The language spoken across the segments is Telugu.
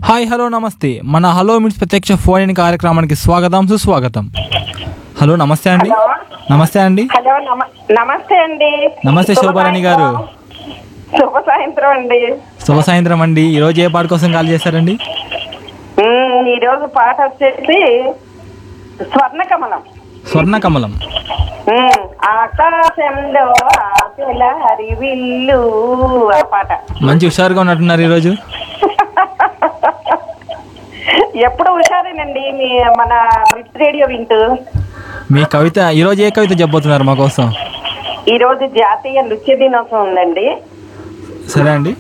హాయ్ హలో నమస్తే మన హలో మిట్స్ ప్రత్యక్ష ఫోన్ ఇన్ కార్యక్రమానికి స్వాగతం సుస్వాగతం హలో నమస్తే అండి నమస్తే అండి హలో నమ నమస్తే అండి నమస్తే శోభారాణి గారు. శుభ సాయంత్రం అండి శుభ సాయంత్రం అండి ఈరోజు ఏ పాట కోసం కాల్ చేశారండి ఉమ్, ఈరోజు పాట వచ్చేసి స్వర్ణ కమలం స్వర్ణ కమలం ఉమ్, ఆకాశంలో ఆశల హరివిల్లు ఆ పాట మంచి హుషారుగా ఉన్నట్టున్నారు ఈరోజు ఎప్పుడు హుషారేనండి మీ మన మిట్ రేడియో వింటూ మీ కవిత ఈరోజు ఏ కవిత చెప్పబోతున్నారు మా కోసం ఈరోజు జాతీయ నృత్య దినోత్సవం ఉందండి సరే అండి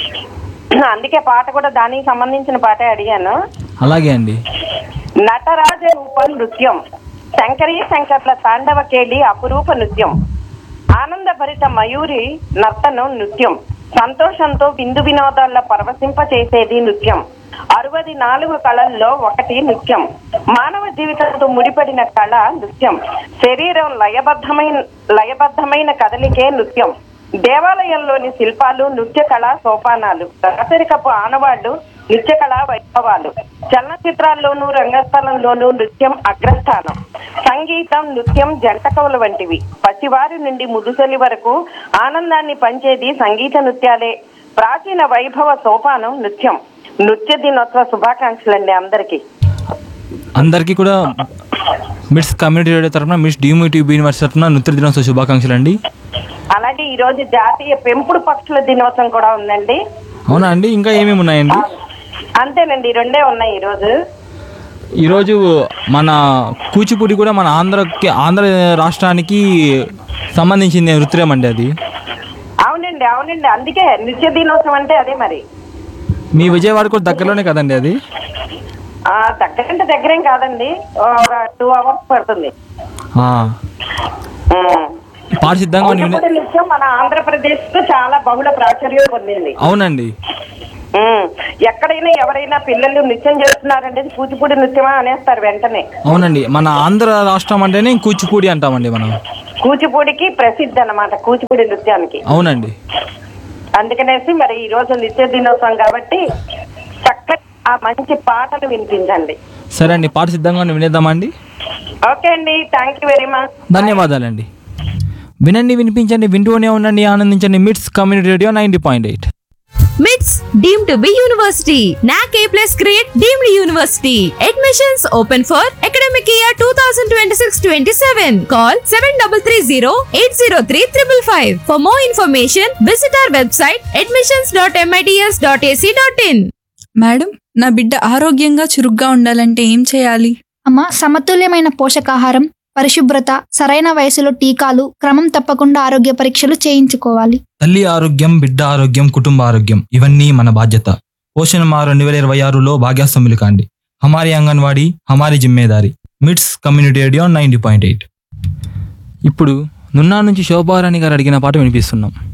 అందుకే పాట కూడా దానికి సంబంధించిన పాటే అడిగాను అలాగే అండి నటరాజ రూపం నృత్యం శంకరీ శంకర్ల తాండవ కేళి అపురూప నృత్యం ఆనందభరిత మయూరి నర్తనం నృత్యం సంతోషంతో బిందు వినోదాల పరవశింప చేసేది నృత్యం అరవది నాలుగు కళల్లో ఒకటి నృత్యం మానవ జీవితంతో ముడిపడిన కళ నృత్యం శరీరం లయబద్ధమైన లయబద్ధమైన కదలికే నృత్యం దేవాలయంలోని శిల్పాలు నృత్య కళా సోపానాలు రాచరికపు ఆనవాళ్లు నృత్య కళా వైభవాలు చలనచిత్రాల్లోనూ రంగస్థలంలోనూ నృత్యం అగ్రస్థానం సంగీతం నృత్యం జంట కవుల వంటివి పసివారి నుండి ముదుసలి వరకు ఆనందాన్ని పంచేది సంగీత నృత్యాలే ప్రాచీన వైభవ సోపానం నృత్యం నృత్య దినోత్సవ శుభాకాంక్షలండి అందరికీ అందరికీ కూడా మిట్స్ కమ్యూనిటీ రేడియో తరఫున మిట్స్ డియూమిటీ యూనివర్సిటీ తరఫున నృత్య దినోత్సవ శుభాకాంక్షలు అండి అలాగే ఈ రోజు జాతీయ పెంపుడు పక్షుల దినోత్సవం కూడా ఉందండి అవునా అండి ఇంకా ఏమేమి ఉన్నాయండి అంతేనండి ఈ రెండే ఉన్నాయి ఈ రోజు ఈరోజు మన కూచిపూడి కూడా మన ఆంధ్రకి ఆంధ్ర రాష్ట్రానికి సంబంధించింది నృత్యం అండి అది అవునండి అవునండి అందుకే నృత్య దినోత్సవం అంటే అదే మరి మీ విజయవాడ కూడా దగ్గరలోనే కదండి అది ఆ దగ్గరంటే దగ్గరేం కాదండి ఒక టూ అవర్స్ పడుతుంది ఆ, ఉమ్. పాట సిద్ధంగా ఉంది. కూచిపూడి నృత్యం మన ఆంధ్రప్రదేశ్ కు చాలా బహుళ ప్రాచుర్యం పొందింది అవునండి ఉమ్. ఎక్కడైనా ఎవరైనా పిల్లలు నృత్యం చేస్తున్నారంటే ఇది కూచిపూడి నృత్యమా అనేస్తారు వెంటనే అవునండి మన ఆంధ్ర రాష్ట్రం అంటేనే కూచిపూడి అంటామండి మనం కూచిపూడికి ప్రసిద్ధి అన్నమాట కూచిపూడి నృత్యానికి అవునండి అందుకనేసి మరి ఈ రోజు నిత్య దినోత్సవం కాబట్టి చక్కటి ఆ మంచి పాటలు వినిపించండి సరే అండి పాట సిద్ధంగా ఉంది, వినేద్దామండి ఓకే అండి థ్యాంక్ యూ వెరీ మచ్ ధన్యవాదాలండి వినండి వినిపించండి వింటూనే ఉండండి ఆనందించండి MITS community radio ninety point eight MITS deemed to be university. NAC A plus grade deemed university. Admissions open for academic year 2026-27. Call 7330-803-555. For more information, visit our website admissions.mits.ac.in. Madam నా బిడ్డ ఆరోగ్యంగా చురుగ్గా ఉండాలంటే ఏం చేయాలి అమ్మ సమతుల్యమైన పోషకాహారం పరిశుభ్రత సరైన వయసులో టీకాలు క్రమం తప్పకుండా ఆరోగ్య పరీక్షలు చేయించుకోవాలి తల్లి ఆరోగ్యం బిడ్డ ఆరోగ్యం కుటుంబ ఆరోగ్యం ఇవన్నీ మన బాధ్యత పోషణ మా రెండు వేల ఇరవై ఆరులో భాగ్యాస్వాములు కాండి హమారి అంగన్వాడీ హమారి జిమ్మేదారి MITS community radio ninety point eight ఇప్పుడు నున్నా నుంచి శోభారాణి గారు అడిగిన పాట వినిపిస్తున్నాం